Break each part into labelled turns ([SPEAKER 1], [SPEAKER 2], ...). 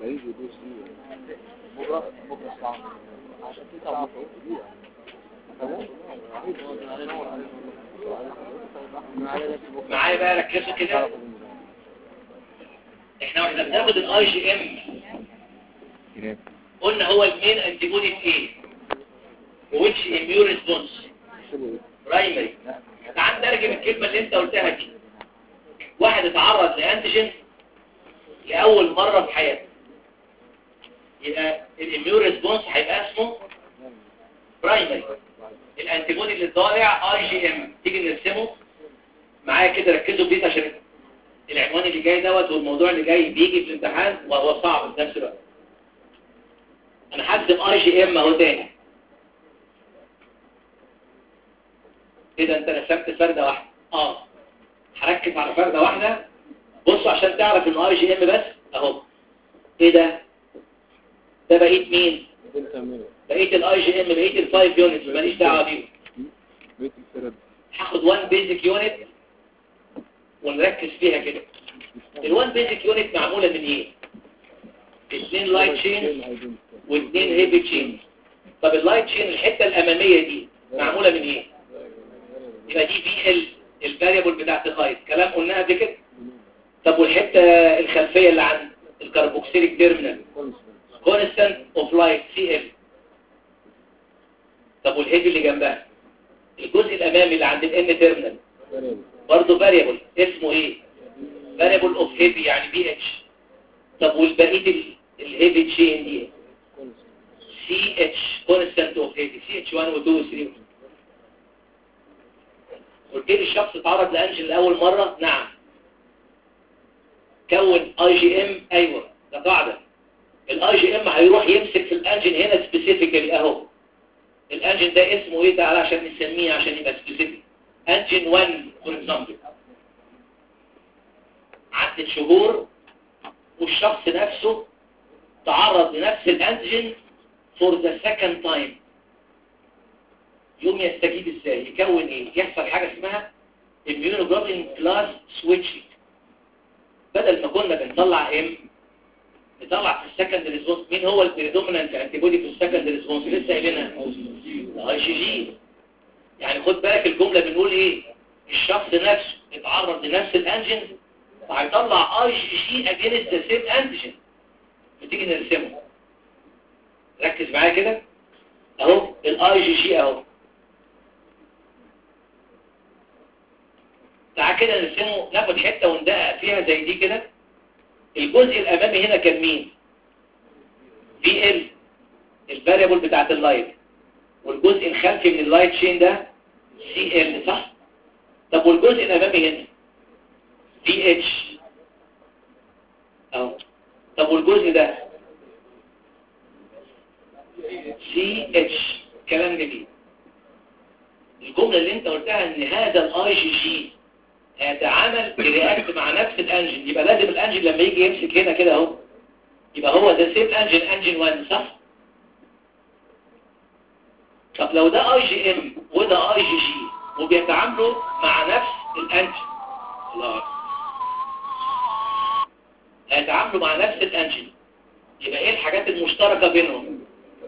[SPEAKER 1] هيجي يدوس بكره بكره الساعه عشان كده
[SPEAKER 2] معايا بقى ركزوا كده احنا واحنا بناخد الاي جي ام قلنا هو المين انتي بودي في ايه which immune response برايمري تعال نترجم الكلمه اللي انت قلتها دي واحد اتعرض لانتيجين لاول مره في حياته يبقى الاميون ريسبونس هيبقى اسمه برايمري الانتيبودي اللي طالع اي جي ام تيجي نرسمه معايا كده ركزوا بيه عشان العنوان اللي جاي دوت والموضوع اللي جاي بيجي في الامتحان وهو صعب في نفس الوقت انا هكتب اي جي ام اهو تاني كده انت رسمت فرده واحده اه هركز على فرده واحده بصوا عشان تعرف ان اي جي ام بس اهو ايه ده ده بقيت مين بقيت الاي جي ام بقيت الفايف يونتس ماليش دعوه بيهم
[SPEAKER 1] بيت الفرد
[SPEAKER 2] هاخد 1 بيزك يونت ونركز فيها كده ال1 بيزك يونت معموله من ايه اثنين لايت تشين واثنين هيفي تشين طب اللايت تشين الحته الاماميه دي معموله من ايه يبقى دي في ال الفاريبل بتاعت اللايت كلام قلناها قبل كده طب والحته الخلفيه اللي عند الكربوكسيليك تيرمينال كونستانت اوف لايت سي ال طب والهيفي اللي جنبها الجزء الامامي اللي عند الان تيرمينال برضه فاريبل اسمه ايه فاريبل اوف هيفي يعني بي اتش طب والبقيه الهيفي تشين دي سي اتش كونستانت اوف هيفي سي اتش 1 و 2 و 3 قلت لي الشخص اتعرض لانجل لاول مره نعم كون اي جي ام ايوه ده قاعده الاي جي ام هيروح يمسك في الانجن هنا سبيسيفيكالي اهو الانجن ده اسمه ايه تعالى عشان نسميه عشان يبقى سبيسيفيك انجن 1 فور اكزامبل عدت شهور والشخص نفسه تعرض لنفس الانجن فور ذا سكند تايم يوم يستجيب ازاي يكون ايه يحصل حاجه اسمها immunoglobulin كلاس switching بدل ما كنا بنطلع ام نطلع في السكند ريسبونس مين هو البريدومينانت انتي بودي في السكند ريسبونس لسه قايلينها الاي جي جي يعني خد بالك الجمله بنقول ايه الشخص نفسه اتعرض لنفس الانجن فهيطلع اي جي جي اجينست ذا سيم انتيجين بتيجي نرسمه ركز معايا كده اهو الاي جي جي اهو تعال كده نرسمه ناخد حته وندقق فيها زي دي كده الجزء الامامي هنا كان مين في ال الفاريبل بتاعت اللايت والجزء الخلفي من اللايت شين ده سي ال صح طب والجزء الامامي هنا في اتش اهو طب والجزء ده سي اتش كلام جديد الجمله اللي انت قلتها ان هذا الاي جي جي هيتعامل برياكت مع نفس الانجن يبقى لازم الانجن لما يجي يمسك هنا كده اهو يبقى هو ده سيم انجن انجن 1 صح طب لو ده اي جي ام وده اي جي جي وبيتعاملوا مع نفس الانجن الله هيتعاملوا مع نفس الانجن يبقى ايه الحاجات المشتركة بينهم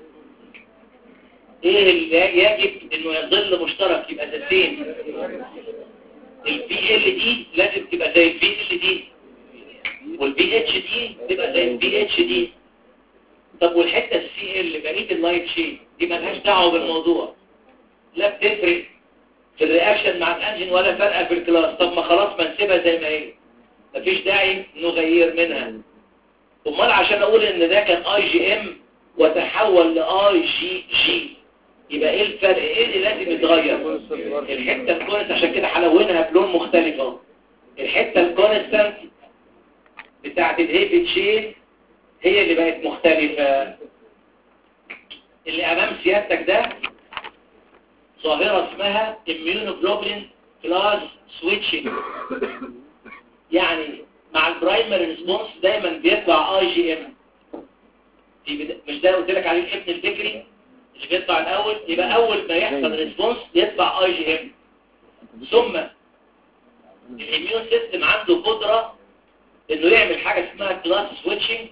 [SPEAKER 2] ايه اللي يجب انه يظل مشترك يبقى ذا سيم البي ال دي لازم تبقى زي البي ال دي والبي اتش دي تبقى زي البي اتش دي طب والحته السي ال بقيه اللايت شين دي مالهاش دعوه بالموضوع لا بتفرق في الرياكشن مع الانجن ولا فرقه في الكلاس طب ما خلاص ما نسيبها زي ما هي مفيش داعي نغير منها امال عشان اقول ان ده كان اي جي ام وتحول لاي جي جي يبقى ايه الفرق ايه اللي لازم يتغير الحته الكونست عشان كده هلونها بلون مختلف اهو الحته الكونستانت بتاعت الهيفي تشين هي اللي بقت مختلفه اللي امام سيادتك ده ظاهره اسمها immunoglobulin كلاس سويتشنج يعني مع البرايمري ريسبونس دايما بيطلع اي جي ام مش ده قلت لك عليه الابن الفكري اللي بيطلع الاول يبقى اول ما يحصل ريسبونس يطلع اي جي ام ثم الاميون سيستم عنده قدرة انه يعمل حاجة اسمها كلاس سويتشنج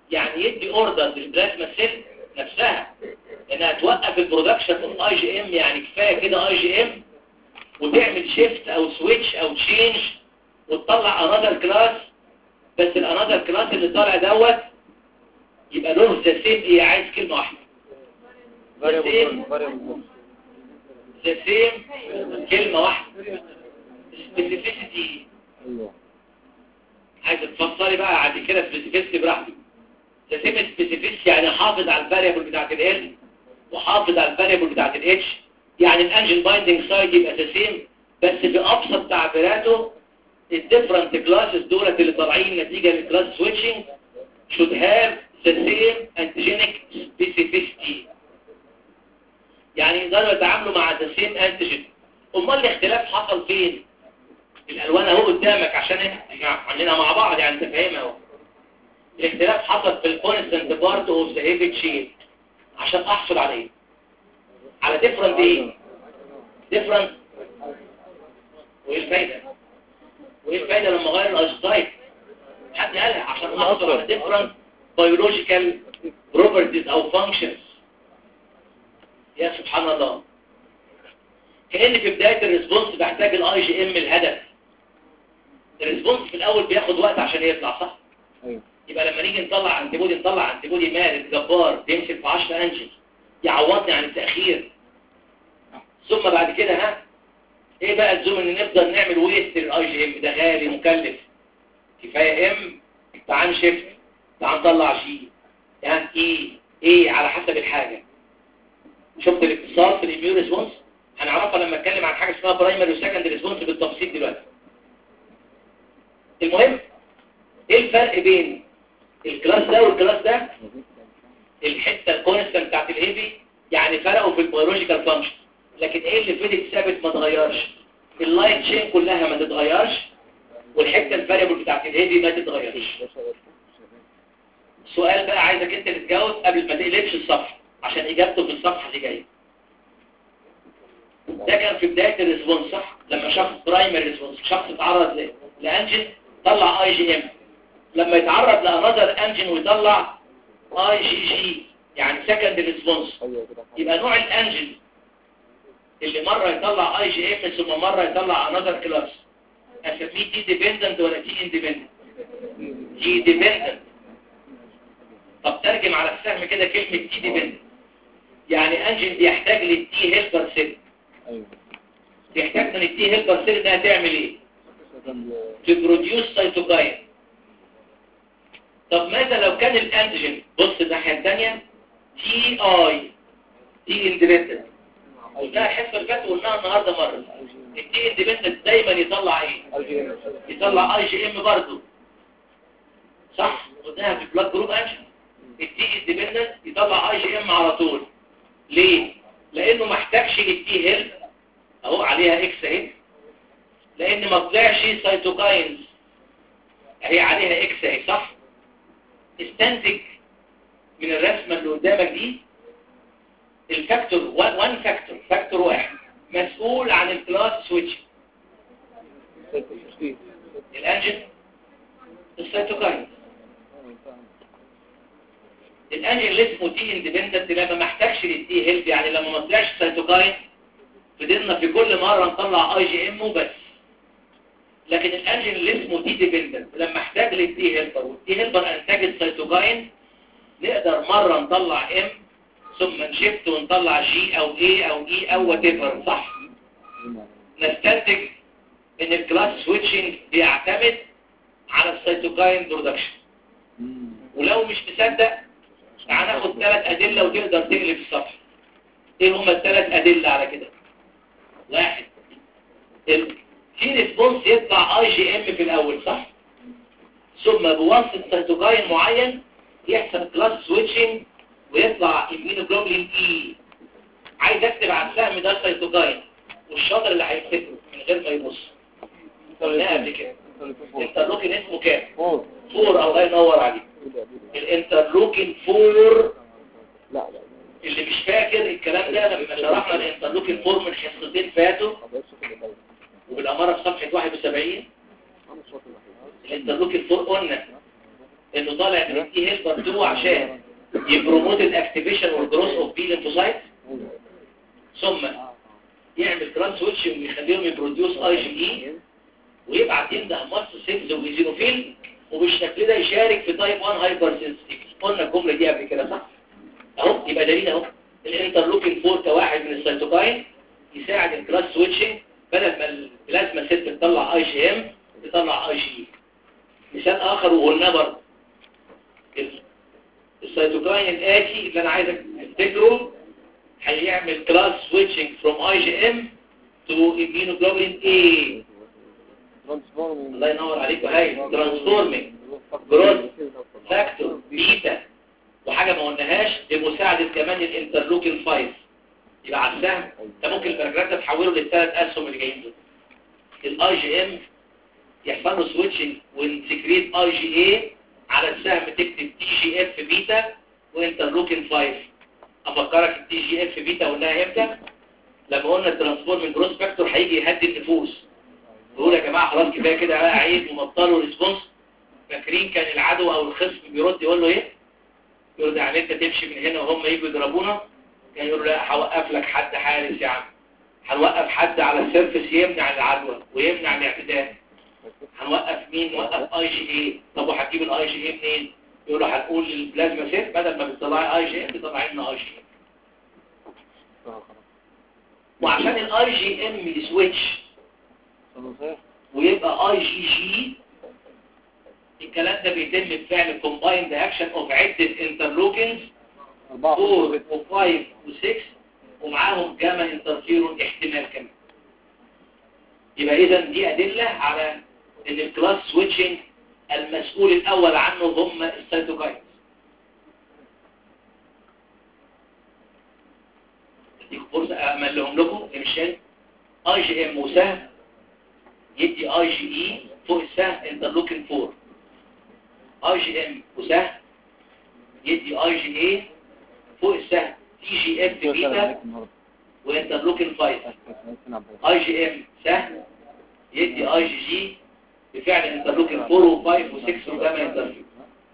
[SPEAKER 2] يعني يدي اوردر للبلازما سيل نفسها انها توقف البرودكشن اوف اي جي ام يعني كفايه كده اي جي ام وتعمل شيفت او سويتش او تشينج وتطلع انذر كلاس بس الانذر كلاس اللي طالع دوت يبقى له ذا سيم ايه عايز كلمه واحده
[SPEAKER 1] variable variable
[SPEAKER 2] ذا سيم كلمه واحده سبيسيفيسيتي
[SPEAKER 1] ايوه
[SPEAKER 2] عايز تفصلي بقى بعد كده سبيسيفيسيتي براحتك ذا سيم سبيسيفيسيتي يعني حافظ على الفاريبل بتاعت ال وحافظ على الفاريبل بتاعت الاتش يعني الانجن بايندنج سايد يبقى ذا سيم بس بابسط تعبيراته الديفرنت كلاسز دولت اللي طالعين نتيجه للكلاس سويتشنج should have the same antigenic specificity يعني يقدروا يتعاملوا مع the same antigen امال الاختلاف حصل فين الالوان اهو قدامك عشان احنا عندنا مع بعض يعني انت فاهمها اهو الاختلاف حصل في الكونستنت بارت اوف ذا هيفي تشين عشان احصل عليه على ديفرنت ايه ديفرنت وايه الفايده وايه الفايده لما اغير الاجزايت حد قالها عشان احصل على ديفرنت بيولوجيكال بروبرتيز او فانكشنز يا سبحان الله كأن في بداية الريسبونس بحتاج الاي جي ام الهدف الريسبونس في الاول بياخد وقت عشان يطلع صح
[SPEAKER 1] ايوه
[SPEAKER 2] يبقى لما نيجي نطلع انتيبودي نطلع انتيبودي مارد جبار بيمسك في 10 انجل يعوضني عن التأخير ثم بعد كده ها ايه بقى الزوم ان نفضل نعمل ويست للاي جي ام ده غالي مكلف كفايه ام تعال شيفت تعال نطلع جي يعني ايه ايه على حسب الحاجه شفت الاتصال في الاميون ريسبونس هنعرفها لما اتكلم عن حاجه اسمها برايمري وسكندري ريسبونس بالتفصيل دلوقتي المهم ايه الفرق بين الكلاس ده والكلاس ده الحته الكونستنت بتاعت الهيفي يعني فرقوا في البيولوجيكال فانكشن لكن ايه اللي فضل ثابت ما اتغيرش اللايت تشين كلها ما تتغيرش والحته الفاريبل بتاعت الهيفي ما تتغيرش السؤال بقى عايزك انت تتجاوب قبل ما تقلبش الصفحه عشان اجابته في الصفحه اللي جايه ده كان في بدايه الريسبونس صح لما شخص برايمري ريسبونس شخص اتعرض ل- لانجن طلع اي جي ام لما يتعرض لانذر انجن ويطلع اي جي جي يعني سكند ريسبونس
[SPEAKER 1] ايوه كده
[SPEAKER 2] يبقى نوع الانجن اللي مرة يطلع اي جي ام ثم مرة يطلع انذر كلاس اسميه تي ديبندنت ولا تي اندبندنت تي ديبندنت طب ترجم على السهم كده كلمة تي ديبندنت يعني انجن بيحتاج للتي هيلبر سيل
[SPEAKER 1] ايوه
[SPEAKER 2] بيحتاج من التي هيلبر سيل انها تعمل ايه تبروديوس سيتوكاين طب ماذا لو كان الانتيجين بص الناحية الثانية تي اي تي اندبندنت قلناها الحصة اللي فاتت وقلناها النهاردة مرة التي اندبندنت دايما يطلع ايه يطلع اي جي ام برضه صح قلناها في بلاك جروب انجن التي اندبندنت يطلع اي جي ام على طول ليه لانه ما احتاجش للتي هيلب اهو عليها اكس اهي لان ما طلعش سيتوكاينز اهي عليها اكس اهي صح استنتج من الرسمه اللي قدامك دي الفاكتور 1 فاكتور فاكتور واحد مسؤول عن الكلاس سويتش الانجن السيتوكاين الانجن اللي اسمه تي اندبندنت لما ما احتاجش للتي هيلب يعني لما ما طلعش سيتوكاين فضلنا في كل مره نطلع اي جي ام وبس لكن الانجن اللي اسمه تي ديبندنت لما احتاج للتي هيلبر والتي هيلبر انتجت سيتوكاين نقدر مره نطلع ام ثم نشفت ونطلع جي او اي او اي او وات ايفر صح نستنتج ان الكلاس سويتشنج بيعتمد على السيتوكاين برودكشن ولو مش مصدق تعال ناخد ثلاث ادله وتقدر تقلب الصفحه ايه هما الثلاث ادله على كده واحد ال- في ريسبونس يطلع اي جي ام في الاول صح ثم بواسطه سيتوكاين معين يحصل كلاس سويتشنج ويطلع immunoglobulin اي عايز اكتب على السهم ده سيتوكاين والشاطر اللي هيكتبه من غير ما يبص قلناها قبل كده الانترلوكين اسمه كام
[SPEAKER 1] فور
[SPEAKER 2] فور الله ينور عليك الانترلوكين فور
[SPEAKER 1] لا لا
[SPEAKER 2] اللي مش فاكر الكلام ده لما شرحنا الانترلوكين فور من حصتين فاتوا
[SPEAKER 1] حضرتك شكرا لله
[SPEAKER 2] وبالاماره في صفحه 71 الانترلوكين فور قلنا انه طالع من التي هيلبر 2 عشان يبروموت الاكتيفيشن والجروث اوف بي ليمفوسايت ثم يعمل ترانس سويتشنج ويخليهم يبروديوس اي جي اي ويبعت ينده ماست سيلز ويزينوفيل وبالشكل ده يشارك في تايب 1 هايبر سنسيتيفيتي قلنا الجمله دي قبل كده صح اهو يبقى دليل اهو الانترلوكين 4 كواحد من السيتوكاين يساعد الكلاس سويتشنج بدل ما البلازما سيل بتطلع اي جي ام تطلع اي جي مثال اخر وقلناه برضه ال- السيتوكاين الاتي اللي انا عايزك تفتكره هيعمل كلاس سويتشنج فروم اي جي ام تو immunoglobulin A الله ينور عليك وهي ترانسفورمينج جروث فاكتور بيتا وحاجة ما قلناهاش بمساعدة كمان الانترلوكين 5 يبقى على السهم انت ممكن الباراجراف ده تحوله للثلاث اسهم اللي جايين دول الاي جي ام يحصل له سويتشنج ونسكريت اي جي اي على السهم تكتب تي جي اف بيتا وانترلوكين 5 افكرك التي جي اف بيتا قلناها امتى لما قلنا الترانسفورمينج جروث فاكتور هيجي يهدي النفوس يقول يا جماعه خلاص كفايه كده بقى عيب ومبطلوا ريسبونس فاكرين كان العدو او الخصم بيرد يقول له ايه يقول له يعني انت تمشي من هنا وهم يجوا يضربونا كان يقول له لا هوقف لك حد حارس يا عم هنوقف حد على السيرفس يمنع العدوى ويمنع الاعتداء هنوقف مين نوقف اي جي اي طب وهتجيب الاي جي اي منين يقول له هنقول للبلازما سيل بدل ما بتطلعي اي جي اي بتطلعي لنا اي جي اي وعشان الاي جي ام يسويتش ويبقى اي جي جي الكلام ده بيتم بفعل كومبايند اكشن اوف عده انترلوكينز 4 و5 و6 ومعاهم جاما انترفيرون احتمال كمان يبقى اذا دي ادله على ان الكلاس سويتشنج المسؤول الاول عنه هم السيتوكاينز اديكم فرصه املهم لكم مشان اي جي ام وسهم يدي اي جي اي فوق السهم انترلوكين 4 اي جي ام وسهم يدي اي جي اي فوق السهم تي جي اف بيتا وانترلوكين 5 اي جي ام سهم يدي اي جي جي بفعل انترلوكين 4 و5 و6 وجاما انترلوكين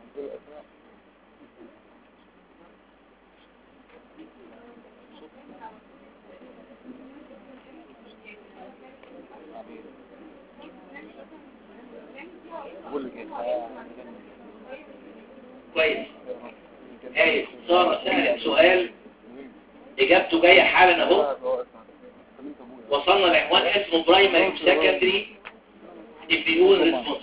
[SPEAKER 2] كويس هاي سارة سألت سؤال اجابته جاية حالا اهو وصلنا لعنوان اسمه برايمري وسكندري امبيون ريسبونس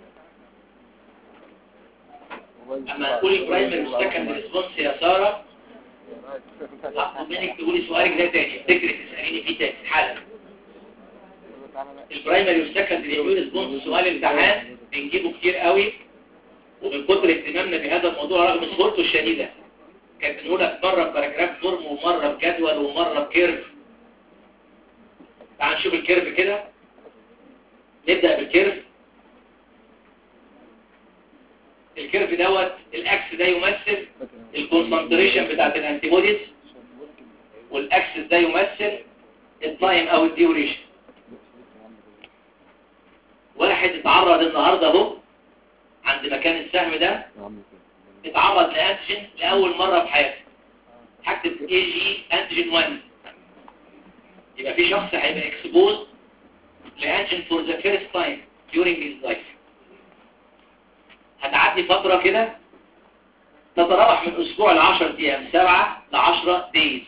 [SPEAKER 2] اما تقولي برايمري وسكندري ريسبونس يا سارة هطلب منك تقولي سؤالك ده تاني افتكري تسأليني فيه تاني حالا البرايمري والسكندري امبيون ريسبونس سؤال امتحان بنجيبه كتير قوي ومن كتر اهتمامنا بهذا الموضوع رغم سهولته الشديدة كانت بنقولها مرة بباراجراف فورم ومرة بجدول ومرة بكيرف تعال نشوف الكيرف كده نبدأ بالكيرف الكيرف دوت الاكس ده يمثل الكونسنتريشن بتاعت الانتيبوديز والاكسس ده يمثل التايم او الديوريشن واحد اتعرض النهارده اهو عند مكان السهم ده اتعرض لانتيجين لاول مره في حياته هكتب اي جي انتيجين 1 يبقى في شخص هيبقى اكسبوز لانتيجين فور ذا فيرست تايم during his life هتعدي فتره كده تتراوح من اسبوع ل 10 ايام 7 ل 10 دايز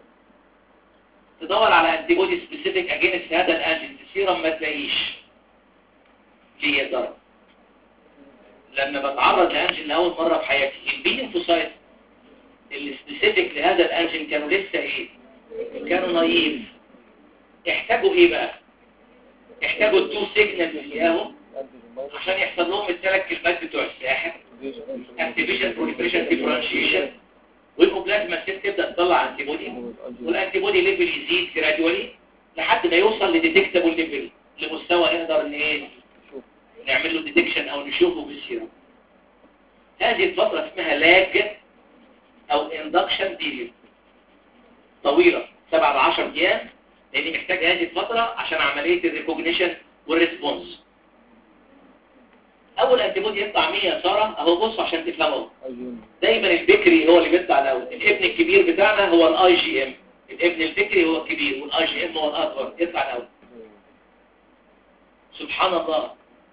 [SPEAKER 2] تدور على انتي بودي سبيسيفيك اجينست هذا الانتيجين في السيرم ما تلاقيش ليه يا ترى لما بتعرض لانجين لاول مره في حياتي البي ليمفوسايت السبيسيفيك لهذا الانجين كانوا لسه ايه كانوا نايف احتاجوا ايه بقى احتاجوا التو سيجنال فيهم عشان يحصل لهم الثلاث كلمات بتوع الساحر اكتيفيشن بروليفريشن ديفرنشيشن ويبقوا بلازما سيل تبدا تطلع انتي بودي والانتي بودي ليفل يزيد جرادولي لحد ما يوصل لديتكتابل ليفل لمستوى نقدر ان ايه نعمل له ديتكشن او نشوفه بالسيرم هذه الفترة اسمها لاج او اندكشن بيريود طويلة 7 ل 10 ايام لاني محتاج هذه الفترة عشان عملية الريكوجنيشن والريسبونس اول انتي بودي يطلع مين يا ساره اهو بصوا عشان تفهموا
[SPEAKER 1] أيون
[SPEAKER 2] دايما البكري هو اللي بيطلع الاول الابن الكبير بتاعنا هو الاي جي ام الابن البكري هو الكبير والاي جي ام هو الاكبر يطلع الاول سبحان الله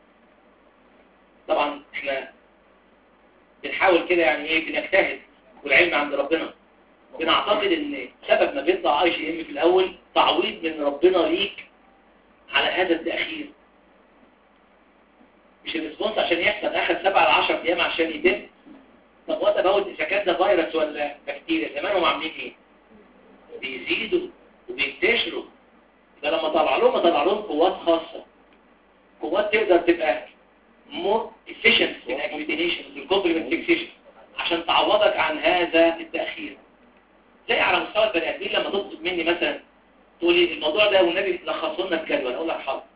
[SPEAKER 2] طبعا احنا بنحاول كده يعني ايه بنجتهد والعلم عند ربنا بنعتقد ان سبب ما بيطلع اي جي ام في الاول تعويض من ربنا ليك على هذا التاخير مش الريسبونس عشان يحصل اخد 7 ل 10 ايام عشان يتم طب وات اباوت اذا كان ده فيروس ولا بكتيريا زمانهم عاملين ايه بيزيدوا وبينتشروا ده لما طلع لهم طلع لهم قوات خاصه قوات تقدر تبقى more efficient في الاجلوتينيشن في الكومبلمنت فيكسيشن عشان تعوضك عن هذا التاخير زي على مستوى البني ادمين لما تطلب مني مثلا تقولي الموضوع ده والنبي لخصوا لنا الجدول اقول لك حاضر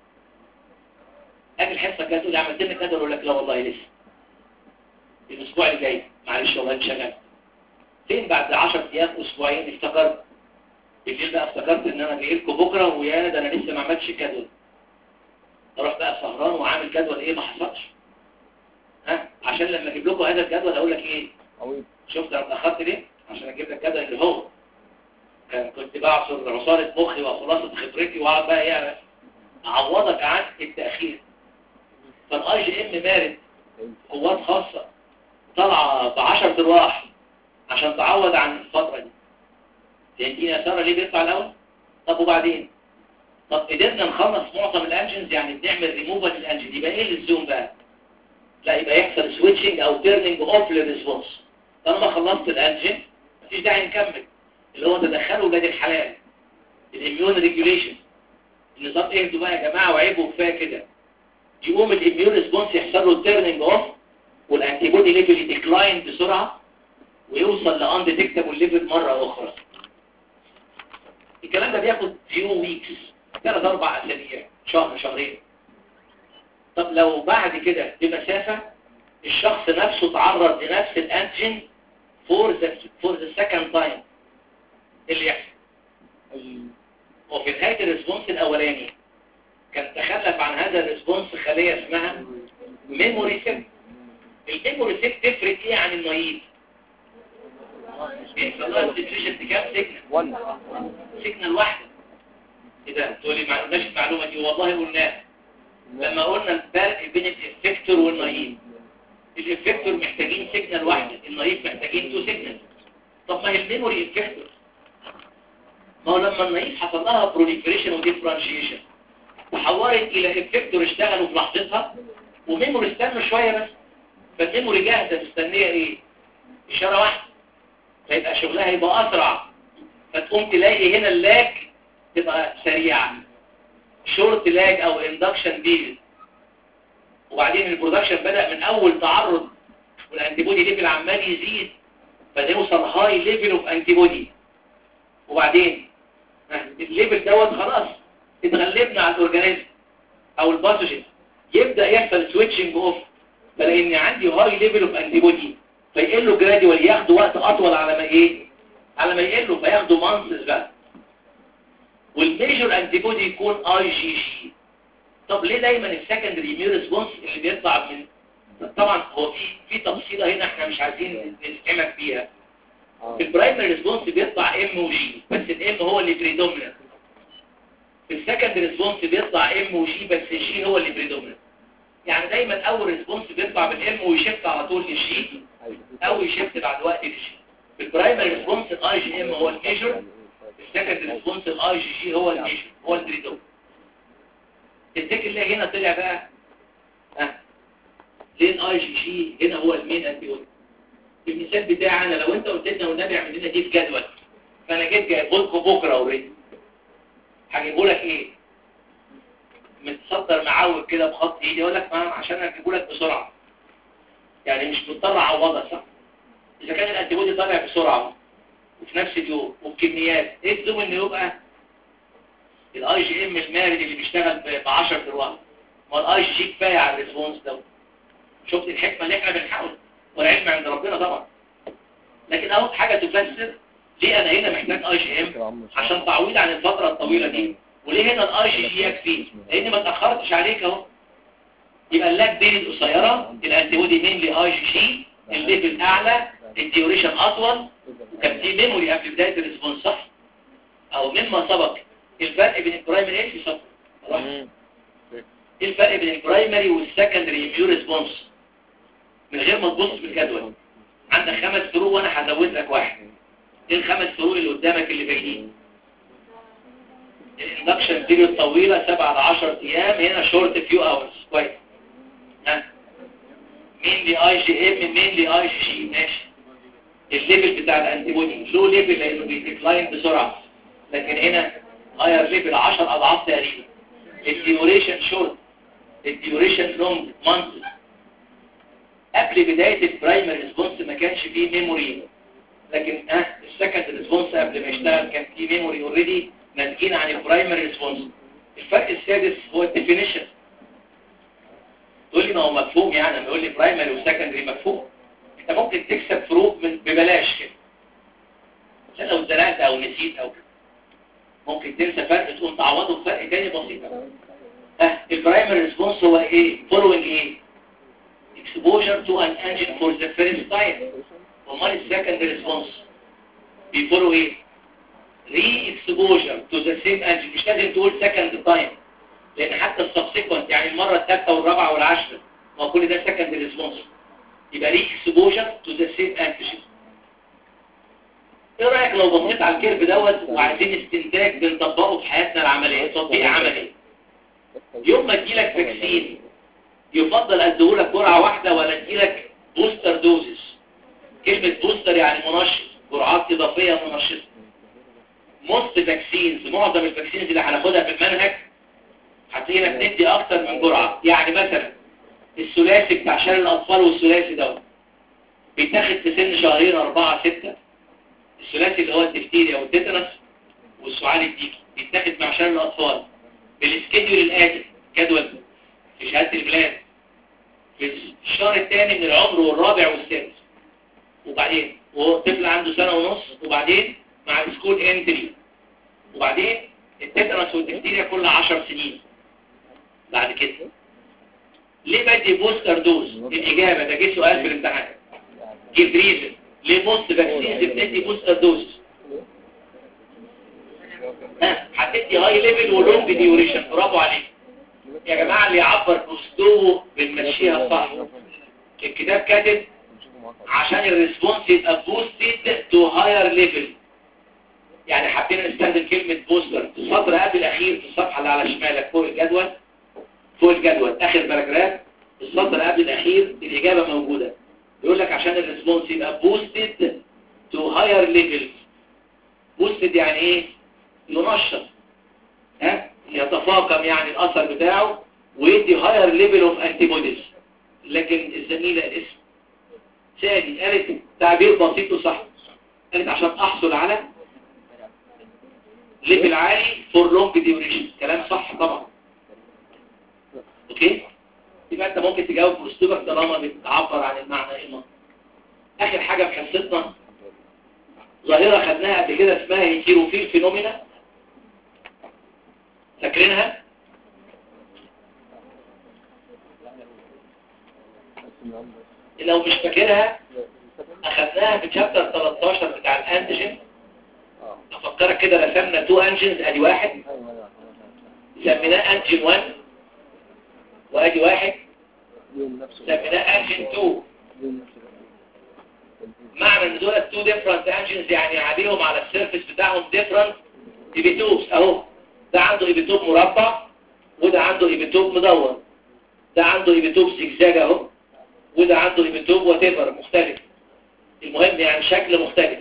[SPEAKER 2] اجي الحصه كده تقول لي عملت لنا جدول اقول لك لا والله لسه الاسبوع اللي جاي معلش والله انشغلت فين بعد 10 ايام اسبوعين افتكرت بالليل بقى افتكرت ان انا جاي لكم بكره ويا ده انا لسه ما عملتش جدول اروح بقى سهران وعامل جدول ايه ما حصلش ها عشان لما اجيب لكم هذا الجدول اقول لك ايه
[SPEAKER 1] عويض
[SPEAKER 2] شفت انا اتاخرت ليه عشان اجيب لك الجدول اللي هو كان كنت بعصر عصاره مخي وخلاصه خبرتي واقعد بقى ايه اعوضك عن التاخير فالاي جي ام مارد قوات خاصه طالعه ب 10 ارواح عشان تعوض عن الفتره دي فهمتيني يا ساره ليه بيطلع الاول طب وبعدين طب قدرنا نخلص معظم الانجنز يعني بنعمل ريموفال للانجن يبقى ايه الزوم بقى لا يبقى يحصل سويتشنج او تيرنينج اوف للريسبونس طالما خلصت الانجن مفيش داعي نكمل اللي هو تدخلوا ولاد الحلال الاميون ريجوليشن النظام اهدوا بقى يا جماعه وعيبوا كفايه كده يقوم الاميون ريسبونس يحصل له تيرنينج اوف والانتي بودي ليفل يديكلاين بسرعه ويوصل لان ديتكتابل ليفل مره اخرى الكلام ده بياخد فيو ويكس ثلاث اربع اسابيع شهر شهرين طب لو بعد كده بمسافه الشخص نفسه تعرض لنفس الانتيجين فور ذا فور ذا سكند تايم اللي يحصل
[SPEAKER 1] أيون
[SPEAKER 2] وفي نهايه الريسبونس الاولاني كان تخلف عن هذا الريسبونس خليه اسمها ميموري سيل الميموري سيل تفرق ايه عن النايف بيحصل لها سيتويشن كام سيجنال
[SPEAKER 1] ون
[SPEAKER 2] سيجنال واحده ايه ده تقول لي ما قلناش المعلومه دي والله قلناها لما قلنا الفرق بين الافكتور والنايف الافكتور محتاجين سيجنال واحده النايف محتاجين تو سيجنال طب ما هي الميموري افكتور ما هو لما النايف حصل لها بروليفريشن وديفرنشيشن تحولت الى افكتور اشتغلوا في لحظتها وميموري استنوا شويه بس فالميموري جاهزه مستنيه ايه اشاره واحده فيبقى شغلها يبقى اسرع فتقوم تلاقي هنا اللاج تبقى سريعه شورت لاج او اندكشن بيريد وبعدين البرودكشن بدأ من اول تعرض والانتي بودي ليفل عمال يزيد فده يوصل هاي ليفل اوف انتي بودي وبعدين ها، الليفل دوت خلاص اتغلبنا على الاورجانيزم او الباثوجين يبدا يحصل سويتشنج اوف فلان عندي هاي ليفل اوف انتي بودي فيقلوا جراديوال ياخدوا وقت اطول على ما ايه على ما يقلوا فياخدوا مانثس بقى والميجور انتي بودي يكون اي جي جي طب ليه دايما السكندري ميو ريسبونس اللي بيطلع من طبعا هو في في تفصيله هنا احنا مش عايزين نسحمك فيها في البرايمري ريسبونس بيطلع ام وجي بس الام هو اللي بريدومينانت في السكندري ريسبونس بيطلع ام وجي بس الجي هو اللي بريدومينانت يعني دايما اول ريسبونس بيطلع بالام ويشفت على طول للجي او يشفت بعد وقت للجي في البرايمري ريسبونس الاي جي ام هو الميجور السكندري ريسبونس الاي جي جي هو الميجور هو البريدومينانت تفتكر ليه هنا طلع بقى ها ليه الاي جي جي هنا هو المين انتي بودي المثال بتاعي انا لو انت قلت لنا والنبي اعمل لنا دي في جدول فانا جيت جايبه لكم بكره اوريدي هجيبه لك ايه متصدر معوج كده بخط ايدي اقول لك ما عشان اجيبه لك بسرعه يعني مش مضطر اعوضها صح اذا كان الانتي بودي طالع بسرعه وفي نفس اليوم وبكميات ايه الزوم انه يبقى الاي جي ام المارد اللي بيشتغل ب 10 دلوقتي ما الاي جي جي كفايه على الريسبونس ده شفت الحكمه اللي احنا بنحاول والعلم عند ربنا طبعا لكن اهو حاجه تفسر ليه انا هنا محتاج اي جي ام عشان تعويض عن الفتره الطويله دي وليه هنا الاي جي جي يكفي لان ما اتاخرتش عليك اهو يبقى اللاج بيريد قصيره الانتيبودي مينلي اي جي جي الليفل اعلى الديوريشن اطول وكان في ميموري قبل بدايه الريسبونس صح او مما سبق الفرق بين البرايمري ايه في ايه الفرق بين البرايمري والسكندري اميو ريسبونس من غير ما تبص في الجدول عندك خمس فروق وانا هزود لك واحد ايه الخمس فروق اللي قدامك اللي باينين الاندكشن بيريود طويله 7 ل 10 ايام هنا شورت فيو اورز كويس ها مين لي اي جي ام مين لي اي جي جي ماشي الليفل بتاع الانتي بودي لو ليفل لانه بيديكلاين بسرعه لكن هنا هاير ليفل 10 اضعاف تقريبا الديوريشن شورت الديوريشن لونج مانث قبل بدايه البرايمري ريسبونس ما كانش فيه ميموري لكن اه السكند ريسبونس قبل ما يشتغل كان فيه ميموري اوريدي ناتجين عن البرايمري ريسبونس الفرق السادس هو الديفينيشن تقول لي ما هو مفهوم يعني لما يقول لي برايمري وسكندري مفهوم انت ممكن تكسب فروق من ببلاش كده عشان لو اتزنقت او نسيت او كده ممكن تنسى فرق تقوم تعوضه بفرق تاني بسيط اه البرايمري ريسبونس هو ايه فولوينج ايه exposure to an engine for the first time امال السكند ريسبونس بيفولو ايه ري اكسبوجر تو ذا سيم انجن مش لازم تقول سكند تايم لان حتى السبسيكونت يعني المره الثالثه والرابعه والعاشره ما كل ده سكند ريسبونس يبقى ري اكسبوجر تو ذا سيم انجن ايه رايك لو بصيت على الكيرف دوت وعايزين استنتاج بنطبقه في حياتنا العمليه تطبيق عملي يوم ما تجيلك فاكسين يفضل اديهولك جرعه واحده ولا اديلك بوستر دوزز كلمه بوستر يعني منشط جرعات اضافيه منشطه موست فاكسينز معظم الفاكسينز اللي هناخدها في المنهج هتلاقينا بندي اكتر من جرعه يعني مثلا الثلاثي بتاع شلل الاطفال والثلاثي دوت بيتاخد في سن شهرين أربعة ستة الثلاثي اللي هو الدفتيريا والتيتانس والسعال الديكي بيتاخد مع شلل الاطفال بالسكيدول الاتي جدول في شهاده البلاد في الشهر الثاني من العمر والرابع والسادس وبعدين وهو طفل عنده سنه ونص وبعدين مع السكول انتري وبعدين التترس والدفتيريا كل 10 سنين بعد كده ليه بدي بوستر دوز الإجابة ده جه سؤال في الامتحان جيب ريزن ليه بوست فاكسينز بندي بوستر دوز ها هتدي هاي ليفل ولونج ديوريشن برافو عليك يا جماعة اللي يعبر بأسلوبه بنمشيها صح الكتاب كاتب عشان الريسبونس يبقى بوستد تو هاير ليفل يعني حابين نستخدم كلمة بوستر في السطر قبل الأخير في الصفحة اللي على شمالك فوق الجدول فوق الجدول آخر باراجراف السطر قبل الأخير الإجابة موجودة يقول لك عشان الريسبونس يبقى بوستد تو هاير ليفل بوستد يعني ايه ينشط ها يتفاقم يعني الأثر بتاعه ويدي هاير ليفل اوف انتي بوديز لكن الزميلة الاسم سادي قالت تعبير بسيط وصح قالت عشان احصل على ليفل عالي فور لونج ديوريشن كلام صح طبعا اوكي يبقى انت ممكن تجاوب باسلوبك طالما بتعبر عن المعنى ايه المنطق اخر حاجه في حصتنا ظاهره خدناها قبل كده اسمها هيتيروفيل فينومينا فاكرينها لو مش فاكرها اخدناها في شابتر 13 بتاع الانتيجين افكرك كده رسمنا تو انجنز ادي واحد سميناه انجن 1 وادي واحد سميناه انجن 2 معنى ان دول تو ديفرنت انجنز يعني عليهم على السيرفيس بتاعهم ديفرنت ايبيتوبس اهو ده عنده ايبيتوب مربع وده عنده ايبيتوب مدور ده عنده ايبيتوب زجزاج اهو وده عنده ايبيتوب واتيفر مختلف المهم يعني شكل مختلف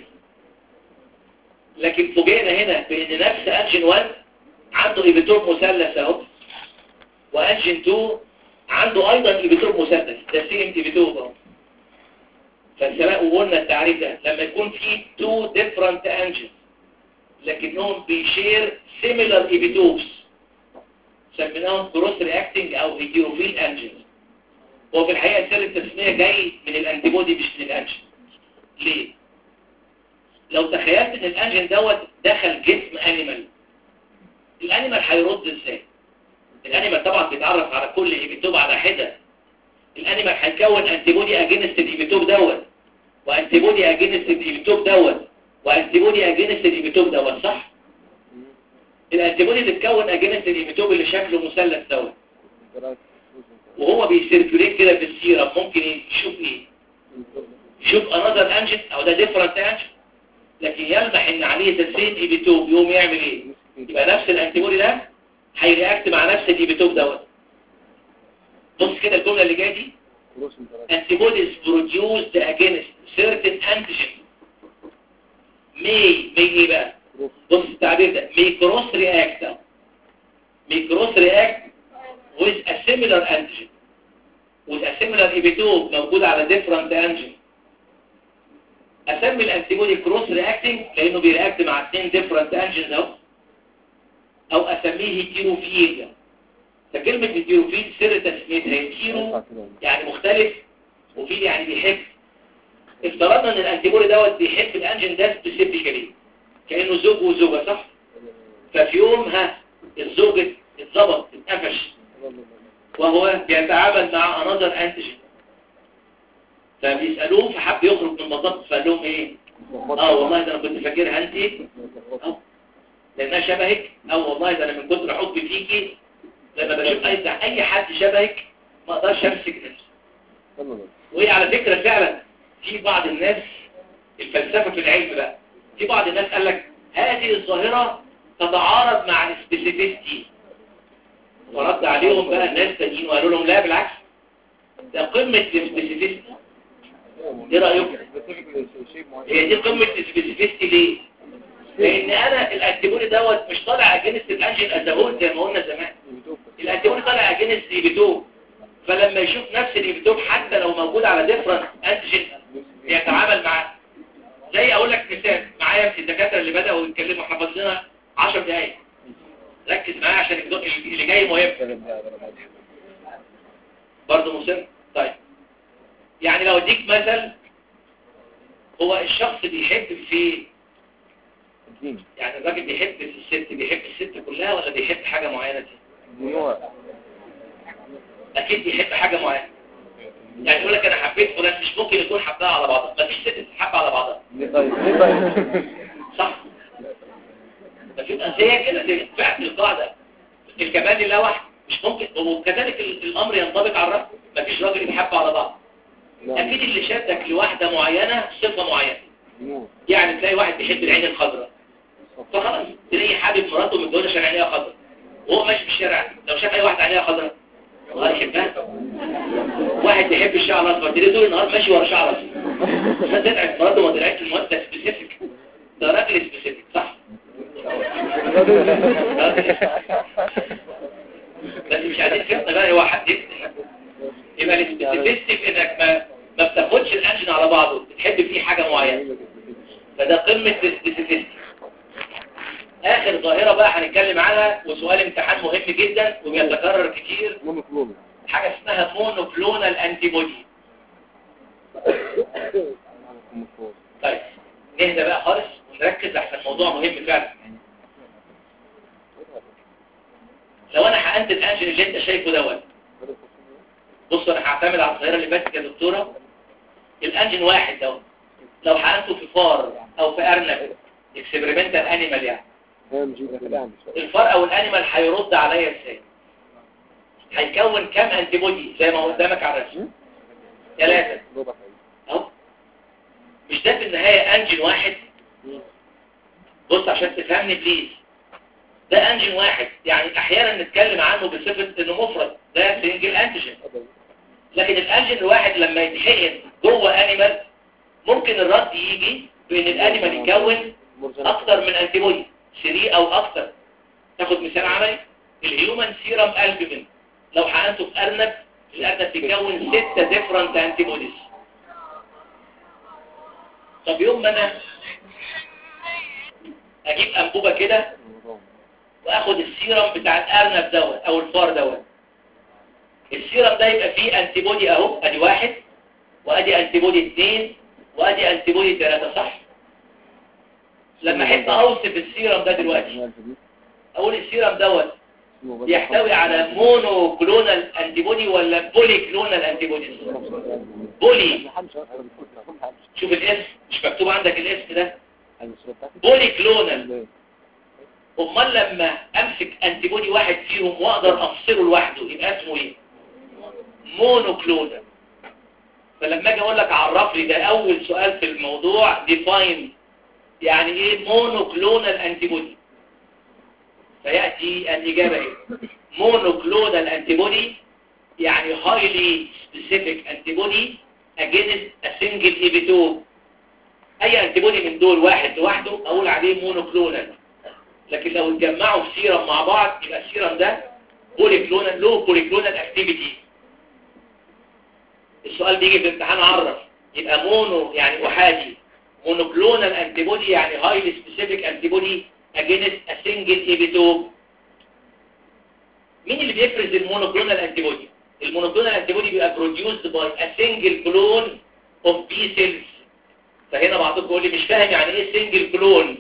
[SPEAKER 2] لكن فوجئنا هنا بان نفس انجن 1 عنده ايبيتوب مثلث اهو وانجن 2 عنده ايضا ايبيتوب مثلث ده سيم ايبيتوب اهو فالسبق وقلنا التعريف ده لما يكون في تو ديفرنت انجن لكنهم بيشير سيميلر ايبيتوبس سميناهم كروس رياكتنج او هيتيروفيل انجنز هو في الحقيقه سر التسميه جاي من الانتيبودي مش من الانجن ليه لو تخيلت ان الانجن دوت دخل جسم انيمال الانيمال هيرد ازاي الانيمال طبعا بيتعرف على كل ايبيتوب على حده الانيمال هيكون انتيبودي اجينست الايبيتوب دوت وانتيبودي اجينست الايبيتوب دوت وانتيبودي اجينست الايبيتوب دوت صح الانتيبودي اللي اتكون اجينست الايبيتوب اللي شكله مثلث دوت وهو بيسيركوليت كده في السيرم ممكن يشوف ايه يشوف انذر انجن او ده ديفرنت انجن لكن يلمح ان عليه تسريد ايبيتوب يقوم يعمل ايه يبقى نفس الانتيبودي ده هيرياكت مع نفس الايبيتوب دوت بص كده الجمله اللي جايه دي antibodies produced against certain antigen may may ايه بقى بص التعبير ده may cross react may cross react with a similar antigen with a similar epitope موجود على different antigen اسمي الانتيبودي كروس رياكتنج لانه بيرياكت مع اثنين different antigens اهو او اسميه هيتيروفيل فكلمة هيتيروفيل سر تسميتها هيتيرو يعني مختلف وفيل يعني بيحب افترضنا ان الانتيبودي دوت بيحب الانجن ده سبيسيفيكالي كانه زوج وزوجه صح ففي يوم ها الزوج اتظبط اتقفش وهو بيتعامل مع انذر انتيجين فبيسالوه فحب يخرج من المضاد فقال لهم ايه اه والله ده انا كنت فاكرها انت اه لانها شبهك اه والله ده انا من كتر حبي فيكي لما بشوف اي اي حد شبهك ما اقدرش امسك نفسي وهي على فكرة فعلا في بعض الناس الفلسفة في العلم بقى في بعض الناس قال لك هذه الظاهرة تتعارض مع السبيسيفيستي ورد عليهم بقى الناس تانيين وقالوا لهم لا بالعكس ده قمة السبيسيفيستي ايه رأيكم؟ هي دي قمة السبيسيفيستي ليه؟ لان انا الانتيبودي دوت مش طالع اجنس الانجين ازاهول زي ما قلنا زمان الانتيبودي طالع اجنس ايبيتوب فلما يشوف نفس الايبيتوب حتى لو موجود على ديفرنت انتيجين يتعامل معاه زي اقول لك مثال معايا في الدكاتره اللي بداوا يتكلموا احنا فاضل لنا 10 دقايق ركز معايا عشان اللي جاي مهم برضه مصر طيب يعني لو اديك مثل هو الشخص بيحب في يعني الراجل بيحب في الست بيحب الست كلها ولا بيحب حاجة معينة دي اكيد بيحب حاجة معينة يعني يقول لك انا حبيت فلان مش ممكن يكون حبها على بعضها مفيش ست تتحب على بعضها صح فتبقى زي كده زي فعل القاعدة الكمال لله واحد مش ممكن وكذلك الامر ينطبق على الرجل مفيش راجل يتحب على بعض اكيد اللي شدك لواحدة معينة صفة معينة يعني تلاقي واحد بيحب العين الخضراء فخلاص تلاقي حابب مراته متجوزه عشان عينيها خضراء وهو ماشي في الشارع لو شاف اي واحد عينيها خضراء والله يحبها واحد بيحب الشعر الاصفر تلاقيه طول النهار ماشي ورا شعر اصفر عشان تدعك مراته ما طلعتش المواد ده سبيسيفيك ده راجل سبيسيفيك صح بس مش عايزين فتنه بقى هو حد يفتن يبقى السبيسيفيك انك ما ما بتاخدش الانجن على بعضه بتحب فيه حاجه معينه فده قمه السبيسيفيك اخر ظاهرة بقى هنتكلم عنها وسؤال امتحان مهم جدا وبيتكرر كتير حاجة اسمها مونوكلونال انتيبودي طيب نهدى بقى خالص ونركز عشان الموضوع مهم فعلا لو انا حقنت الانجن اللي انت شايفه دوت بص انا هعتمد على الظاهرة اللي فاتت يا دكتورة الانجن واحد دوت لو حقنته في فار او في ارنب اكسبيرمنتال انيمال يعني الفار او الانيمال هيرد عليا ازاي هيكون كام انتيبودي زي ما قدامك على الرسم ثلاثة اهو مش ده في النهاية انجن واحد بص عشان تفهمني بليز ده انجن واحد يعني احيانا نتكلم عنه بصفة انه مفرد ده سنجل انتيجن لكن الانجن الواحد لما يتحقن جوه انيمال ممكن الرد يجي بان الانيمال يكون اكتر من انتيبودي 3 او اكتر تاخد مثال عملي الهيومن سيرم البومين لو حقنته في ارنب الارنب بيكون 6 ديفرنت انتي بوديز طب يوم ما انا اجيب انبوبه كده واخد السيرم بتاع الارنب دوت او الفار دوت السيرم ده يبقى فيه انتي بودي اهو ادي واحد وادي انتي بودي اثنين وادي انتي بودي ثلاثه صح لما احب اوصف السيرم ده دلوقتي اقول السيرم دوت يحتوي على مونو كلونال انتي بودي ولا بولي كلونال انتي بودي بولي شوف الاسم مش مكتوب عندك الاسم ده بولي كلونال امال لما امسك انتي بودي واحد فيهم واقدر افصله لوحده يبقى اسمه ايه مونو كلونال فلما اجي اقول لك عرف لي ده اول سؤال في الموضوع ديفاين يعني ايه مونو كلونال انتي بودي فياتي الاجابه ايه مونو كلونال انتي بودي يعني highly specific antibody against a single epitope اي انتيبودي من دول واحد لوحده اقول عليه مونوكلونال لكن لو اتجمعوا في سيرم مع بعض يبقى السيرم ده بوليكلونال له بوليكلونال اكتيفيتي السؤال بيجي في امتحان عرف يبقى مونو يعني احادي مونوكلونال انتيبودي يعني هايلي سبيسيفيك انتيبودي اجينست ا سنجل ايبيتوب مين اللي بيفرز المونوكلونال انتيبودي المونوكلونال انتيبودي بيبقى بروديوسد باي ا سنجل كلون اوف بي سيلز فهنا بعضكم يقول لي مش فاهم يعني ايه سنجل كلون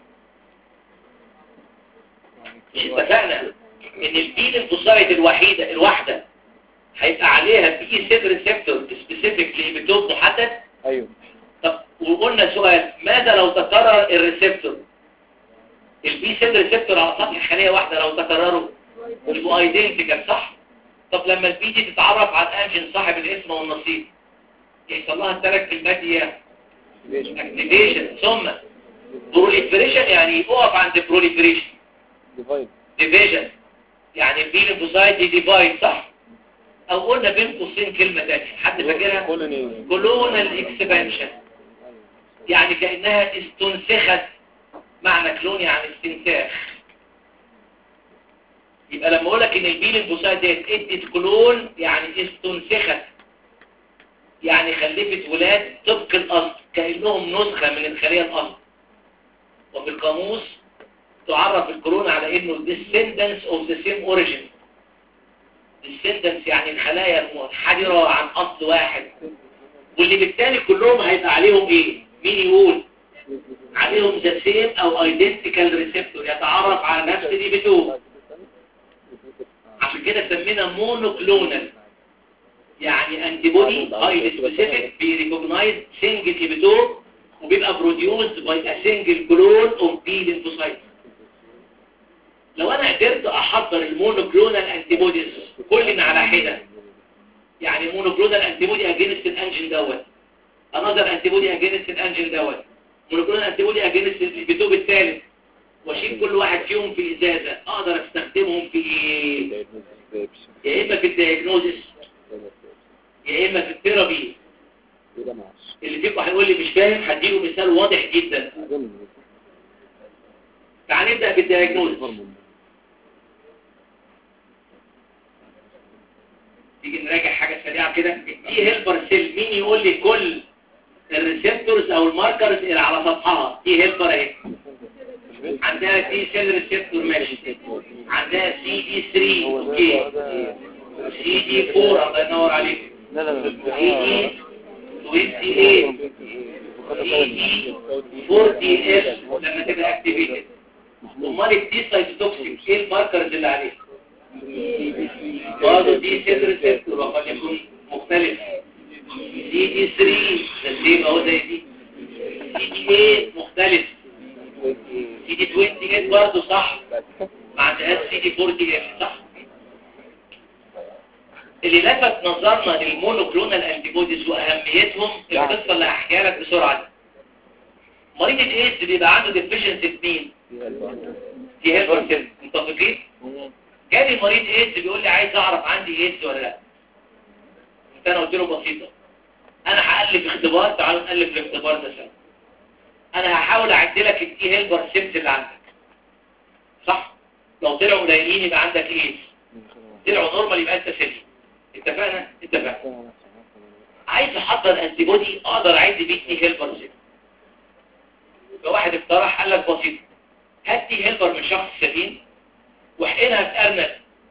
[SPEAKER 2] مش اتفقنا ان البي ليمفوسايت الوحيده الواحده هيبقى عليها بي سيل ريسبتور سبيسيفيك لإيبيتوب محدد
[SPEAKER 1] ايوه
[SPEAKER 2] طب وقلنا سؤال ماذا لو تكرر الريسبتور البي سيل ريسبتور على سطح خليه واحده لو تكرروا يبقوا ايدنتيكال صح طب لما البي دي تتعرف على الانجن صاحب الاسم والنصيب يحصل لها الثلاث كلمات اياه اكتيفيشن ثم بروليفريشن يعني يقف عند بروليفريشن
[SPEAKER 1] ديفايد
[SPEAKER 2] ديفيجن يعني البي ليمفوسايت دي ديفايد صح او قلنا بين قوسين كلمه ثانيه حد فاكرها
[SPEAKER 1] كولوني
[SPEAKER 2] كلونال اكسبانشن يعني كانها استنسخت معنى كلون يعني استنساخ يبقى لما اقول لك ان البي ليمفوسايت ديت ادت كلون يعني استنسخت يعني خلفت ولاد طبق الاصل كانهم نسخه من الخليه الاصل وفي القاموس تعرف الكورونا على انه descendants of the same origin descendants يعني الخلايا المنحدرة عن اصل واحد واللي بالتالي كلهم هيبقى عليهم ايه مين يقول عليهم the same او identical receptor يتعرف على نفس الإيبيتوب عشان كده سمينا مونوكلونال يعني انتيبودي هايلي سبيسيفيك بيريكوجنايز سنجل ايبيتوب وبيبقى بروديوسد باي ا سنجل كلون اوف بي ليمفوسايت لو انا قدرت احضر المونوكلونال انتيبوديز كل على حده يعني مونوكلونال انتيبودي اجينست الانجن دوت انذر انتيبودي اجينست الانجن دوت مونوكلونال انتيبودي اجينست البيتوب الثالث واشيل كل واحد فيهم في ازازه اقدر استخدمهم في ايه يا اما في الدياجنوزس يا اما في الثيرابي اللي فيكم هيقول لي مش فاهم هديله مثال واضح جدا تعال نبدا بالدياجنوزس تيجي نراجع حاجه سريعه كده التي هيلبر سيل مين يقول لي كل الريسبتورز او الماركرز اللي على سطحها تي هيلبر اهي عندها تي سيل ريسبتور ماشي عندها سي دي 3 اوكي سي دي 4 الله ينور عليك
[SPEAKER 1] لا لا لا
[SPEAKER 2] سي دي 28 سي دي 40 اس لما تبقى اكتيفيتد امال التي سايتوتوكسيك ايه الماركرز اللي عليها برضه دي سيل ريسبتور وقد يكون مختلف سي دي 3 ده سيم اهو زي دي سي دي 8 مختلف سي دي 28 برضه صح ما عندهاش سي دي 40 اف صح اللي لفت نظرنا للمونوكلونال انتيبوديز واهميتهم القصه اللي هحكيها لك بسرعه دي مريض الايدز بيبقى عنده ديفيشنسي في مين؟ في هيلبر سيل متفقين؟ جالي مريض ايدز بيقول لي عايز اعرف عندي ايدز ولا لا قلت انا قلت له بسيطه انا هالف اختبار تعالوا نالف الاختبار ده سوا انا هحاول اعد لك التي هيلبر سيلز اللي عندك صح لو طلعوا قليلين يبقى عندك ايدز طلعوا نورمال يبقى انت سليم اتفقنا اتفقنا عايز احضر انتي بودي اقدر اعد بيه تي هيلبر سيل فواحد اقترح قال لك بسيط هات تي هيلبر من شخص سليم واحقنها في ارنب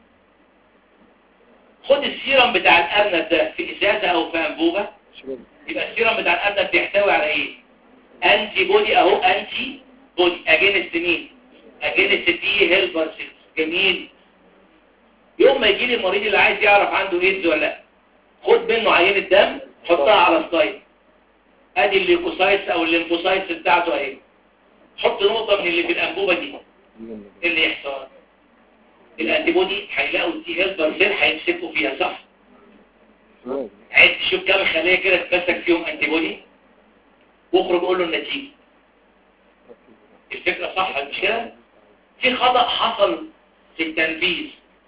[SPEAKER 2] خد السيرم بتاع الارنب ده في ازازه او في انبوبه يبقى السيرم بتاع الارنب بيحتوي على ايه انتي بودي اهو انتي بودي اجينست مين اجينست تي هيلبر سيلز جميل يوم ما يجي لي المريض اللي عايز يعرف عنده ايدز ولا لا خد منه عينه دم حطها على سلايد ادي الليكوسايتس او الليمفوسايتس بتاعته اهي حط نقطه من اللي في الانبوبه دي ايه اللي يحصل الانتيبودي هيلاقوا التي هيلبر سيل هيمسكوا فيها صح عايز تشوف كام خليه كده تمسك فيهم انتيبودي واخرج قول له النتيجه الفكره صح مش كده في خطا حصل في التنفيذ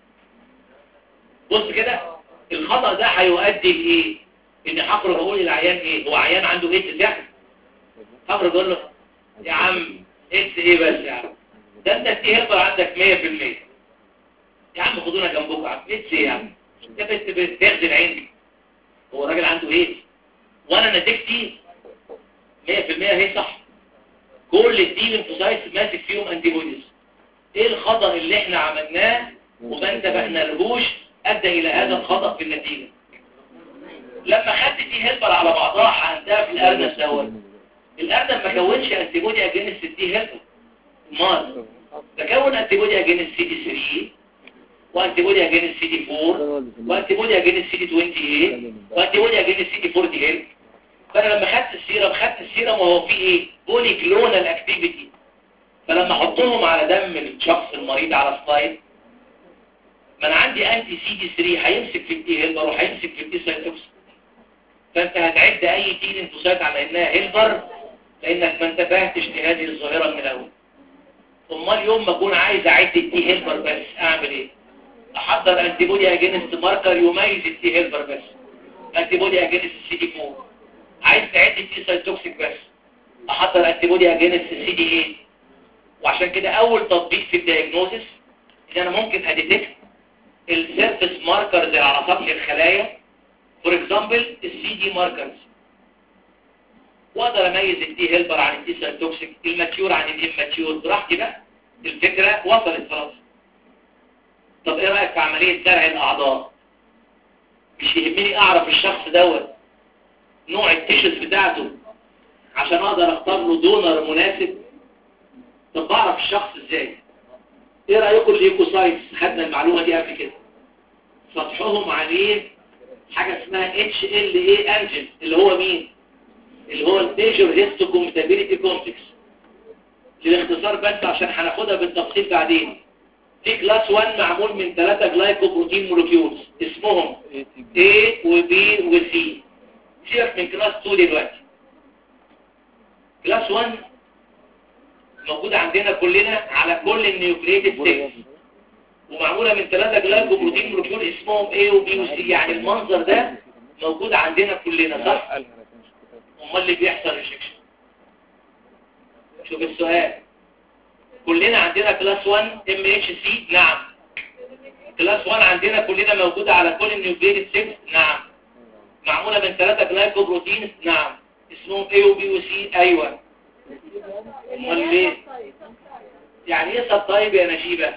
[SPEAKER 2] بص كده الخطا ده هيؤدي لايه ان هخرج اقول للعيان ايه هو عيان عنده ايه يعني هخرج اقول له يا عم اكس ايه بس يا عم ده انت التي هيلبر عندك 100% يا عم خدونا جنبكم يا عم اكس ايه يا عم انت بس بتاخد عندي هو الراجل عنده ايه وانا نتيجتي 100% هي صح كل الدي ليمفوسايتس ماسك فيهم انتي بوديز ايه الخطا اللي احنا عملناه وما انتبهنا لهوش ادى الى هذا الخطا في النتيجه لما خدت دي هيلبر على بعضها هنتها في الارنب دوت الارنب ما كونش انتي بودي اجينست الدي هيلبر امال ده كون انتي بودي اجينست سي دي 3 وانتي بودي اجينست سي دي 4 وانتي بودي اجينست سي دي 28 وانتي بودي اجينست سي دي 48 فانا لما خدت السيرم خدت السيرم وهو فيه ايه بولي كلونال اكتيفيتي فلما احطهم على دم الشخص المريض على سلايد ما انا عندي انتي سي دي 3 هيمسك في التي هيلبر وهيمسك في التي سايتوكس فانت هتعد اي تي لينفوسايت على انها هيلبر لانك ما انتبهتش لهذه الظاهره من الاول امال يوم ما اكون عايز اعد التي هيلبر بس اعمل ايه احضر انتي بودي اجينست ماركر يميز التي هيلبر بس انتي بودي اجينست سي دي 4 عايز تعد التي سايتوكسيك بس احضر انتي بودي اجينست سي دي 8 وعشان كده اول تطبيق في الدياجنوزس ان انا ممكن اديتكت السيرفيس ماركرز اللي على سطح الخلايا فور اكزامبل السي دي ماركرز واقدر اميز التي هيلبر عن التي سايتوكسيك الماتيور عن الاماتيور براحتي بقى الفكره وصلت خلاص طب ايه رايك في عمليه زرع الاعضاء مش يهمني اعرف الشخص دوت نوع التيشز بتاعته عشان اقدر اختار له دونر مناسب طب بعرف الشخص ازاي ايه رايكم الليوكوسايتس خدنا المعلومه دي قبل كده سطحهم عليه حاجه اسمها اتش ال اي انجن اللي هو مين اللي هو الميجر هيستو كومباتيبيليتي كومبلكس للاختصار بس عشان هناخدها بالتفصيل بعدين في كلاس 1 معمول من ثلاثة جلايكوبروتين مولكيولز اسمهم A و B و C سيبك من كلاس 2 دلوقتي كلاس 1 موجود عندنا كلنا على كل النيوكليتد 6 ومعمولة من ثلاثة جلايكوبروتين مولكيول اسمهم A و B و C يعني المنظر ده موجود عندنا كلنا صح؟ امال اللي بيحصل ريجكشن شوف السؤال كلنا عندنا كلاس 1 ام اتش سي نعم كلاس 1 عندنا كلنا موجودة على كل النيوكليتد 6 نعم معمولة من ثلاثة جلايكوبروتينز نعم اسمهم A و B و C ايوه امال ليه يعني ايه سب طيب يا نجيبة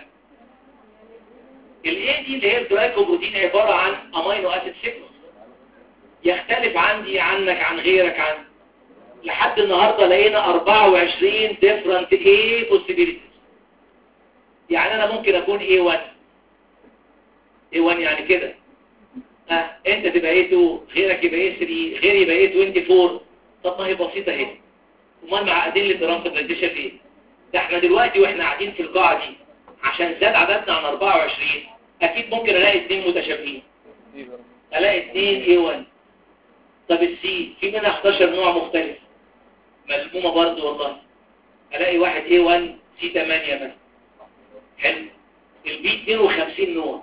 [SPEAKER 2] الاي دي اللي هي الجلايكوبروتين عبارة عن امينو اسيد سيكونس يختلف عندي عنك عن غيرك عن لحد النهاردة لقينا 24 different A possibilities يعني انا ممكن اكون A1 A1 يعني كده ها انت تبقى A2 غيرك يبقى A3 غيري يبقى A24 طب ما هي بسيطة اهي امال معقدين للترانسبلانتيشن ليه ده احنا دلوقتي واحنا قاعدين في القاعة دي عشان زاد عددنا عن 24 اكيد ممكن الاقي اثنين متشابهين الاقي اثنين A1 طب السي في منها 11 نوع مختلف ملمومة برضو والله الاقي واحد A1 سي 8 مثلا حلو البي 52 نوع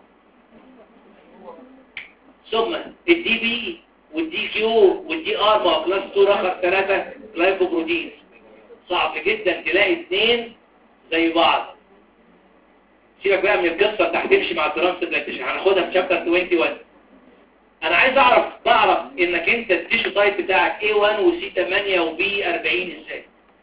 [SPEAKER 2] ثم الدي بي والدي كيو والدي ار مع كلاس 2 رقم 3 جلايكوبروتين صعب جدا تلاقي اثنين زي بعض سيبك بقى من القصه انت هتمشي مع الترانسبلانتيشن هناخدها في شابتر 21 انا عايز اعرف بعرف انك انت التيشو تايب بتاعك A1 وسي 8 وبي 40 ازاي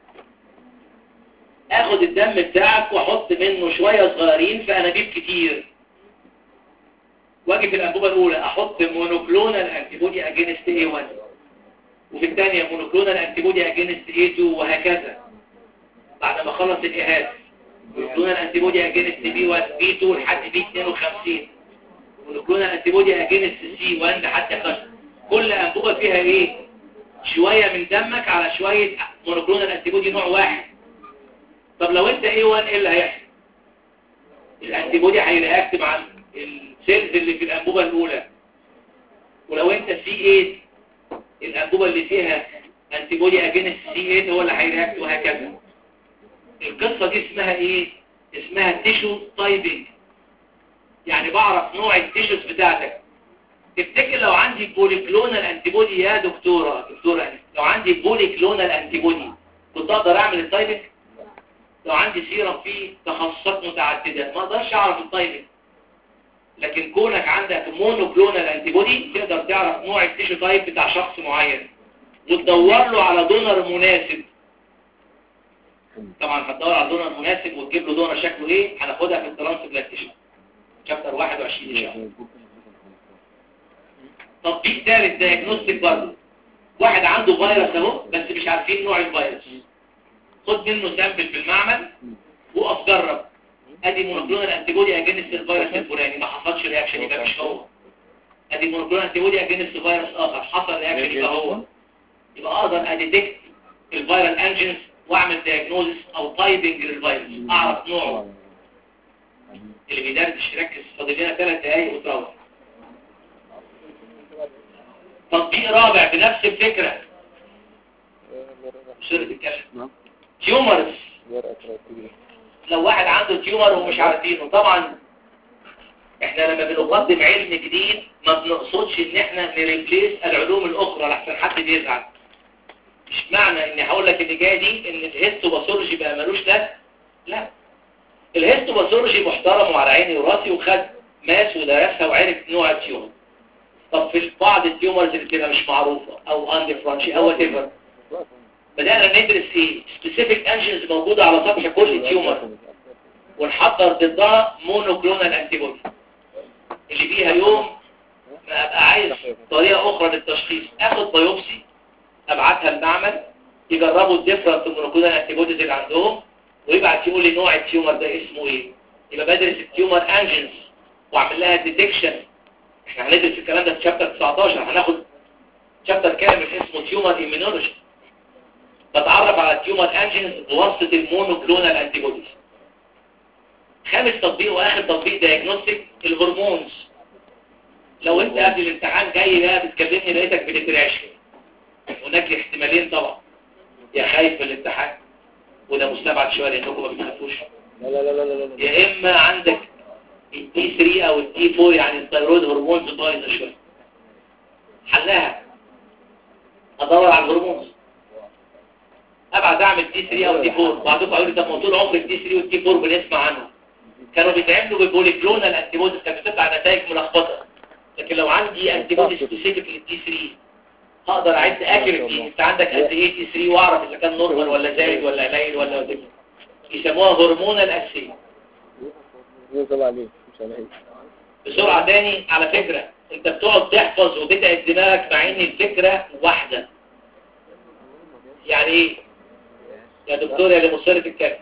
[SPEAKER 2] اخد الدم بتاعك واحط منه شوية صغيرين في انابيب كتير واجي في الانبوبة الاولى احط مونوكلونال انتيبودي اجينست A1 وفي الثانية مونوكلونال انتيبودي اجينست A2 وهكذا بعد ما اخلص الاهات مونوكلونال انتيبودي اجينست B1 B2 لحد B52 مونوكلونال انتيبودي اجينست سي 1 لحد 11 كل انبوبه فيها ايه شويه من دمك على شويه مونوكلونال انتيبودي نوع واحد طب لو انت ايه 1 ايه اللي هيحصل الانتيبودي هيرياكت مع السيلز اللي في الانبوبه الاولى ولو انت سي 8 الانبوبه اللي فيها انتيبودي اجينست سي 8 هو اللي هيرياكت وهكذا القصه دي اسمها ايه اسمها تيشو تايبنج يعني بعرف نوع التيشوز بتاعتك تفتكر لو عندي بوليكلونال انتيبودي يا دكتوره دكتوره لو عندي بوليكلونال انتيبودي كنت اقدر اعمل التايبنج لو عندي سيرم فيه تخصصات متعدده ما اقدرش اعرف التايبنج لكن كونك عندك مونوكلونال انتيبودي تقدر تعرف نوع التيشو تايب بتاع شخص معين وتدور له على دونر مناسب طبعا هتدور على دونر مناسب وتجيب له دونر شكله ايه هناخدها في الترانسبلانتيشن شابتر 21 ان شاء الله تطبيق ثالث دايجنوستيك برضه واحد عنده فيروس اهو بس مش عارفين نوع الفيروس خد منه سامبل في المعمل وقف جرب ادي مونوكلونال انتيبودي اجينست الفيروس الفلاني ما حصلش رياكشن يبقى مش هو ادي مونوكلونال انتيبودي اجينست فيروس اخر حصل رياكشن يبقى هو يبقى اقدر اديتكت الفيرال انجنز واعمل دايجنوزس او تايبنج للفيروس اعرف نوعه اللي بيدردش يركز فاضل لنا ثلاث دقايق وتروح تطبيق رابع بنفس الفكره سورة الكشف تيومرز لو واحد عنده تيومر ومش عارفينه طبعا احنا لما بنقدم علم جديد ما بنقصدش ان احنا نريبليس العلوم الاخرى لحسن حد بيزعل مش معنى اني هقول لك اللي جايه دي ان الهيستوباثولوجي بقى ملوش ده لا الهيستوباثولوجي محترم وعلى عيني وراسي وخد ماس ودرسها وعرف نوع التيومر طب في بعض التيومرز اللي بتبقى مش معروفه او اندفرانشي او وات ايفر بدأنا ندرس ايه سبيسيفيك انجنز موجودة على سطح كل تيومر ونحضر ضدها مونوكلونال انتيبودي اللي بيها يوم ما ابقى عايز طريقة اخرى للتشخيص اخد بايوبسي ابعتها المعمل يجربوا الديفرنت مونوكلونال انتيبوديز اللي عندهم ويبعت يقول لي نوع التيومر ده اسمه ايه يبقى بدرس التيومر انجنز واعمل لها ديتكشن احنا هندرس الكلام ده في شابتر 19 هناخد شابتر كامل اسمه تيومر ايمينولوجي بتعرف على التيومر انجنز بواسطه المونوكلونال انتيبوديز خامس تطبيق واخر تطبيق دايجنوستيك الهرمونز لو انت قبل الامتحان جاي بقى بتكلمني لقيتك بتترعش هناك احتمالين طبعا يا خايف في الامتحان وده مستبعد شويه لانكم ما بتخافوش
[SPEAKER 1] لا لا لا لا لا
[SPEAKER 2] يا اما عندك التي 3 او التي 4 يعني الثيرويد هرمونز بايظه شويه حلها ادور على الهرمونز ابعد اعمل تي 3 او تي 4 بعضكم قالوا لي طب ما طول عمر التي 3 والتي 4 بنسمع عنهم كانوا بيتعملوا ببوليكلونال انتيبوديز كانت بتطلع نتائج ملخبطه لكن لو عندي انتيبودي سبيسيفيك للتي 3 هقدر اعد اكيوريتي انت عندك قد ايه تي 3 واعرف اذا كان نورمال ولا زايد ولا قليل ولا ولا يسموها هرمونال اسيد
[SPEAKER 1] يوصل عليه مش عليه
[SPEAKER 2] بسرعه تاني على فكره انت بتقعد تحفظ وتتعب دماغك مع ان الفكره واحده يعني ايه يا دكتور يا اللي مصرة الكلام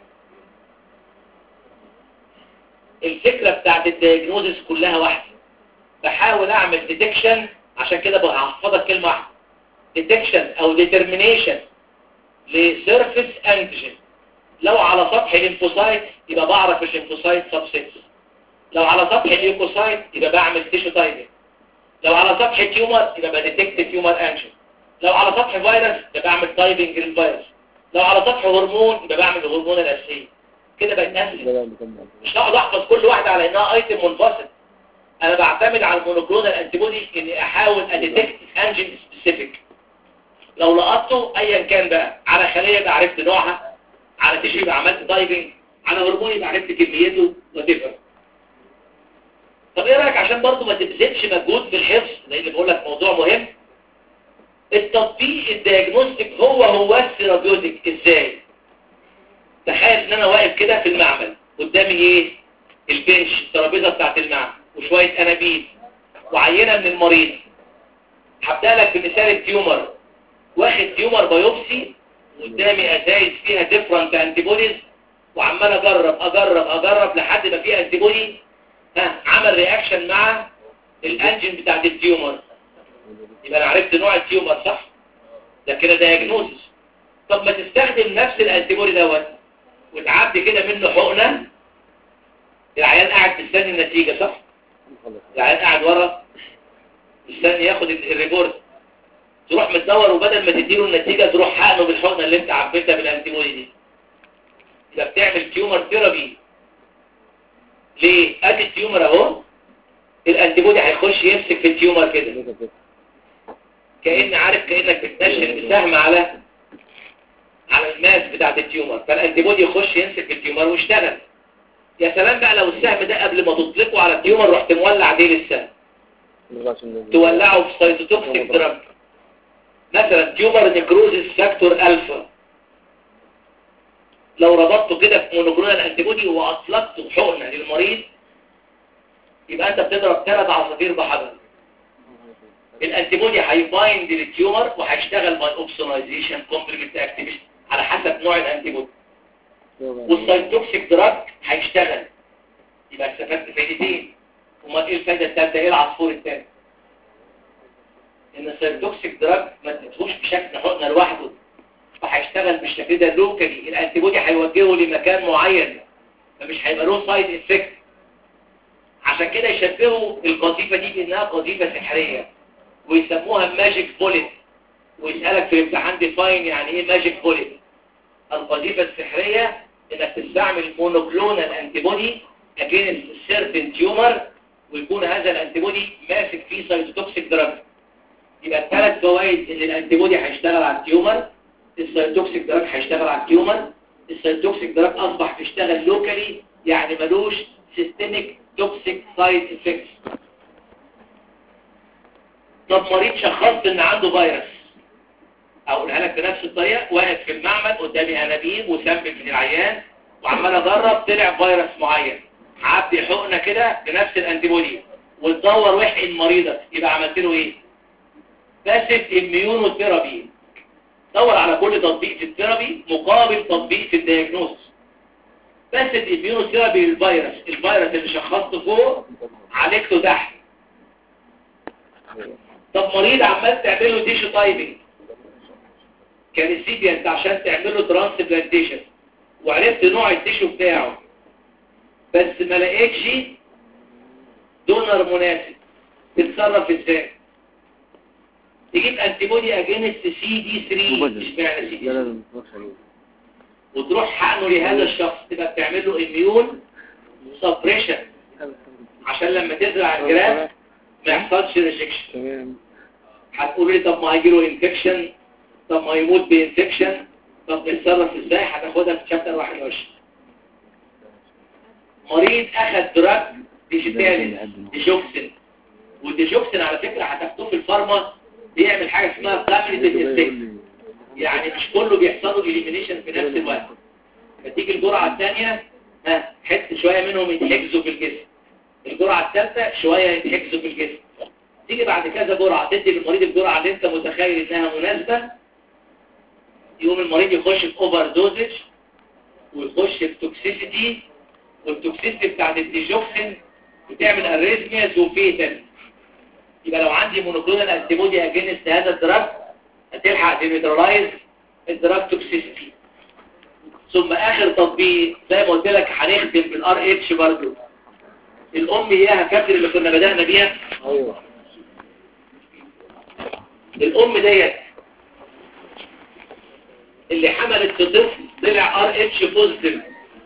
[SPEAKER 2] الفكرة بتاعت الدياجنوزس كلها واحدة بحاول اعمل ديتكشن عشان كده بحفظك كلمة واحدة ديتكشن او ديترمينيشن لسيرفيس انتيجين لو على سطح الليمفوسايت يبقى بعرف الليمفوسايت سبسيتس لو على سطح الليوكوسايت يبقى بعمل تيشو تايبنج لو على سطح تيومر يبقى بديتكت تيومر انجين لو على سطح فيروس يبقى بعمل تايبنج للفيروس لو على سطح هرمون يبقى بعمل الهرمون الاساسي كده بتقسم
[SPEAKER 1] ده اللي كان
[SPEAKER 2] مش هقعد احفظ كل واحده على انها ايتم منفصل انا بعتمد على المونوكلونال انتيبودي اني احاول اديتكت انجين سبيسيفيك لو لقطته ايا كان بقى على خليه يبقى عرفت نوعها على تيشو يبقى عملت تايبنج على هرمون يبقى عرفت كميته وتفرق طب ايه رايك عشان برضه ما تبذلش مجهود في الحفظ لان بقول لك موضوع مهم التطبيق الدياجنوستيك هو هو الثيرابيوتيك ازاي تخيل ان انا واقف كده في المعمل قدامي ايه البنش الترابيزه بتاعت المعمل وشويه انابيب وعينه من المريض هبدا لك بمثال التيومر واخد تيومر بايوبسي قدامي ازايز فيها ديفرنت انتيبوديز وعمال اجرب اجرب اجرب لحد ما في انتيبودي ها عمل رياكشن مع الانجن بتاعت التيومر يبقى انا عرفت نوع التيومر صح ده كده دايجنوزس طب ما تستخدم نفس الانتيبودي دوت وتعبي كده منه حقنه العيان قاعد مستني النتيجه صح العيان قاعد ورا مستني ياخد ال- الريبورت تروح متدور وبدل ما تديله النتيجه تروح حقنه بالحقنه اللي انت عبيتها بالانتيبودي دي يبقى بتعمل تيومر ثيرابي ليه ادي التيومر اهو الانتيبودي هيخش يمسك في التيومر كده كأن عارف كأنك بتنشر بسهم على على الماس بتاعت التيومر فالانتيبودي يخش يمسك في التيومر ويشتغل يا سلام بقى لو السهم ده قبل ما تطلقه على التيومر رحت مولع ديل السهم تولعه في سيتوتوكسيك دراج مثلا تيومر نيكروزيس فاكتور الفا لو ربطته كده في مونوكلونال انتيبودي واطلقته حقنه للمريض يبقى انت بتضرب ثلاث عصافير بحجر الانتيبودي هيبايند للتيومر وهيشتغل باي اوبسونايزيشن كومبلمنت اكتيفيشن على حسب نوع الانتيبودي والسايتوكسيك دراج هيشتغل يبقى استفدت فايدتين امال ايه الفايده الثالثه ايه العصفور الثاني ان السايتوكسيك دراج ما تدخلش بشكل حقنه لوحده فهيشتغل بالشكل ده لوكالي الانتيبودي هيوجهه لمكان معين فمش هيبقى له سايد افكت عشان كده يشبهوا القذيفه دي بانها قذيفه سحريه ويسموها ماجيك بوليت ويسالك في الامتحان ديفاين يعني ايه ماجيك بوليت القذيفه السحريه انك تستعمل مونوكلونال انتيبودي اجينست سيرتن تيومر ويكون هذا الانتيبودي ماسك فيه سايتوتوكسيك دراج يبقى الثلاث فوائد ان الانتيبودي هيشتغل على التيومر السايتوكسيك دراج هيشتغل على التيومر السايتوكسيك دراج اصبح بيشتغل لوكالي يعني ملوش سيستميك توكسيك سايد افكتس طب مريض شخصت ان عنده فيروس اقولها لك بنفس الطريقه واقف في المعمل قدامي انابيب وسامبل من العيان وعمال اجرب طلع فيروس معين عبي حقنه كده بنفس الانتيبودي وتدور وحقن مريضك يبقى عملت له ايه باسف اميونوثيرابي دور على كل تطبيق في الثيرابي مقابل تطبيق في الدياجنوز باسف اميونوثيرابي للفيروس الفيروس اللي شخصته فوق عالجته تحت طب مريض عمال تعمل له تيشو تايبنج كان السيبيانت عشان تعمل له ترانسبلانتيشن وعرفت نوع التيشو بتاعه بس ما لقيتش دونر مناسب تتصرف ازاي تجيب انتيبودي اجينست سي دي 3 اشمعنى سي دي 3 وتروح حقنه لهذا الشخص تبقى بتعمل له اميون سبريشن عشان لما تزرع الجراف ما يحصلش ريجكشن
[SPEAKER 1] تمام
[SPEAKER 2] هتقول لي طب ما هيجيله انفكشن طب ما يموت بانفكشن طب نتصرف ازاي هتاخدها في شابتر 21 مريض اخذ دراج ديجيتاليس ديجوكسين والديجوكسين على فكرة هتاخدوه في الفارما بيعمل حاجة اسمها كاميليتيف افكت يعني مش كله بيحصل له اليمينيشن في نفس الوقت فتيجي الجرعة الثانية ها حته شوية منهم يتحجزوا في الجسم الجرعة الثالثة شوية يتحجزوا في الجسم تيجي بعد كذا جرعة تدي للمريض الجرعة اللي انت متخيل انها مناسبة يقوم المريض يخش في اوفر دوزج ويخش في توكسيسيتي والتوكسيسيتي بتاعت الديجوكسين بتعمل اريزمياز وفيتال يبقى لو عندي مونوكلونال انتيبودي اجينست هذا الدراج هتلحق ديميترالايز الدراج توكسيسيتي ثم اخر تطبيق زي ما قلت لك هنخدم بالار اتش برضه الام اياها فاكر اللي كنا بدأنا بيها
[SPEAKER 1] ايوه
[SPEAKER 2] الام ديت اللي حملت في طفل طلع ار اتش بوزيتيف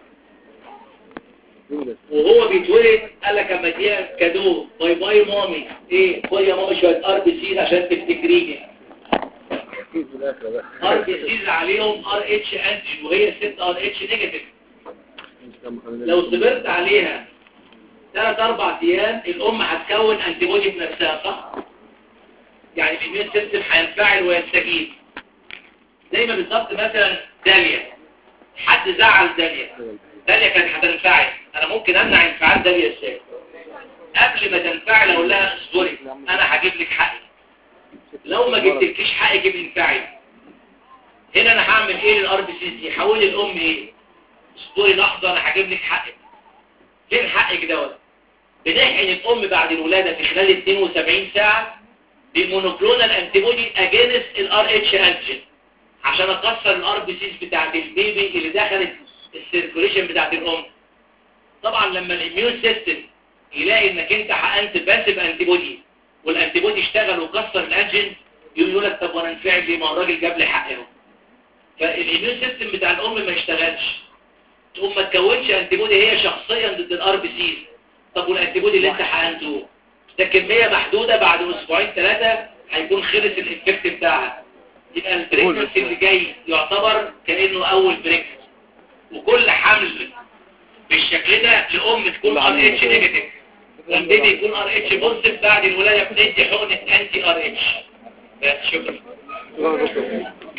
[SPEAKER 1] يولد
[SPEAKER 2] وهو بيتولد قال لك اما اديها كادو باي باي مامي ايه خد يا مامي شويه ار بي سي عشان تفتكريني
[SPEAKER 1] اكيد في الاخر بقى
[SPEAKER 2] ار بي سيز عليهم ار اتش انتي وهي 6 ار اتش نيجاتيف لو صبرت عليها ثلاث اربع ايام الام هتكون انتي بودي بنفسها صح يعني الاميون سيستم هينفعل ويستجيب زي ما بالظبط مثلا داليا حد زعل داليا داليا كانت هتنفعل انا ممكن امنع انفعال داليا ازاي قبل ما تنفعل اقول لها اصبري انا هجيب لك حقي لو ما جبتلكيش حقك بانفعل هنا انا هعمل ايه للار بي سي دي هقول للام ايه اصبري لحظه انا هجيب لك حقك فين حقك دوت بنحقن الام بعد الولاده في خلال 72 ساعه بمونوكلونال انتيبودي اجينست الار اتش انتيجين عشان اكسر الار بي سيز بتاعت البيبي اللي دخلت السيركوليشن بتاعت الام طبعا لما الاميون سيستم يلاقي انك انت حقنت باسيف انتيبودي والانتيبودي اشتغل وكسر الانجين يقول لك طب وانا انفعل ليه ما هو الراجل جاب لي حقه فالاميون سيستم بتاع الام ما يشتغلش تقوم ما تكونش انتيبودي هي شخصيا ضد الار بي سيز طب والانتيبودي اللي انت حقنته ده كميه محدوده بعد اسبوعين ثلاثه هيكون خلص الافكت بتاعها يبقى البريكنسي اللي جاي يعتبر كانه اول بريكنسي وكل حمل بالشكل ده لام تكون ار اتش نيجاتيف والبيبي يكون ار اتش بوزيتيف بعد الولاده بندي حقنه انتي ار اتش بس شكرا
[SPEAKER 3] لا، دكتور.